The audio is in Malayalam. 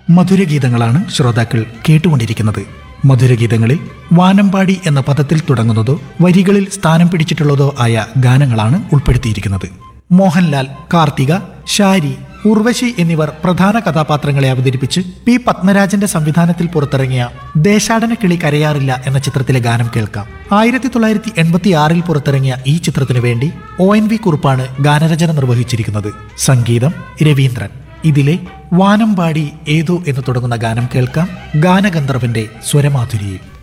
മധുരഗീതങ്ങളാണ് ശ്രോതാക്കൾ കേട്ടുകൊണ്ടിരിക്കുന്നത് മധുരഗീതങ്ങളിൽ വാനമ്പാടി എന്ന പദത്തിൽ തുടങ്ങുന്നതോ വരികളിൽ സ്ഥാനം പിടിച്ചിട്ടുള്ളതോ ആയ ഗാനങ്ങളാണ് ഉൾപ്പെടുത്തിയിരിക്കുന്നത് മോഹൻലാൽ കാർത്തിക ഷാരി ഉർവശി എന്നിവർ പ്രധാന കഥാപാത്രങ്ങളെ അവതരിപ്പിച്ച് പി പത്മരാജന്റെ സംവിധാനത്തിൽ പുറത്തിറങ്ങിയ ദേശാടന കിളി കരയാറില്ല എന്ന ചിത്രത്തിലെ ഗാനം കേൾക്കാം ആയിരത്തി തൊള്ളായിരത്തി എൺപത്തി ആറിൽ പുറത്തിറങ്ങിയ ഈ ചിത്രത്തിനു വേണ്ടി ഒ എൻ വി കുറുപ്പാണ് ഗാനരചന നിർവഹിച്ചിരിക്കുന്നത് സംഗീതം രവീന്ദ്രൻ ഇതിലെ വാനമ്പാടി ഏതോ എന്ന് തുടങ്ങുന്ന ഗാനം കേൾക്കാം ഗാനഗന്ധർവന്റെ സ്വരമാധുരിയിൽ